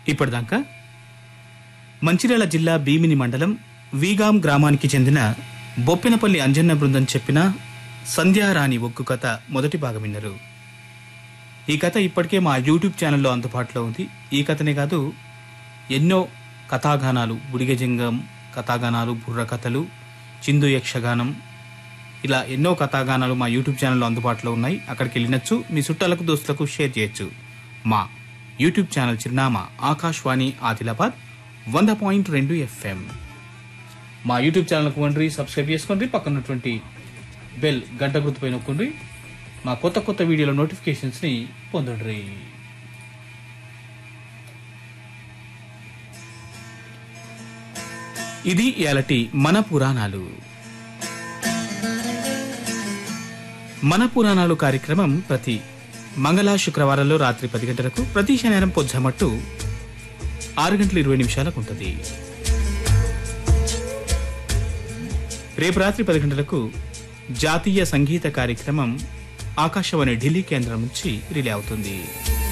ఇప్పటిదాకా మంచిర్యాల జిల్లా భీమిని మండలం వీగాం గ్రామానికి చెందిన బొప్పినపల్లి అంజన్న బృందం చెప్పిన సంధ్యారాణి ఒగ్గు కథ మొదటి భాగం విన్నారు ఈ కథ ఇప్పటికే మా యూట్యూబ్ ఛానల్లో అందుబాటులో ఉంది ఈ కథనే కాదు ఎన్నో కథాగానాలు బుడిగజంగం కథాగానాలు బుర్ర కథలు చిందు యక్షగానం ఇలా ఎన్నో కథాగానాలు మా యూట్యూబ్ ఛానల్లో అందుబాటులో ఉన్నాయి అక్కడికి వెళ్ళినచ్చు మీ చుట్టాలకు దోస్తులకు షేర్ చేయొచ్చు మా యూట్యూబ్ ఛానల్ చిరునామా ఆకాశవాణి ఆదిలాబాద్ వంద పాయింట్ రెండు ఎఫ్ఎం మా యూట్యూబ్ ఛానల్కు వండ్రి సబ్స్క్రైబ్ చేసుకోండి పక్కనటువంటి బెల్ గంట గుర్తుపై నొక్కండి మా కొత్త కొత్త వీడియోల నోటిఫికేషన్స్ని పొందండి ఇది ఇయాలటి మన పురాణాలు మన పురాణాలు కార్యక్రమం ప్రతి మంగళ శుక్రవారాల్లో రాత్రి పది గంటలకు ప్రతి శనివారం పొద్దుమట్టు ఆరు గంటల ఇరవై నిమిషాలకు ఉంటుంది రేపు రాత్రి పది గంటలకు జాతీయ సంగీత కార్యక్రమం ఆకాశవాణి ఢిల్లీ కేంద్రం నుంచి రిలే అవుతుంది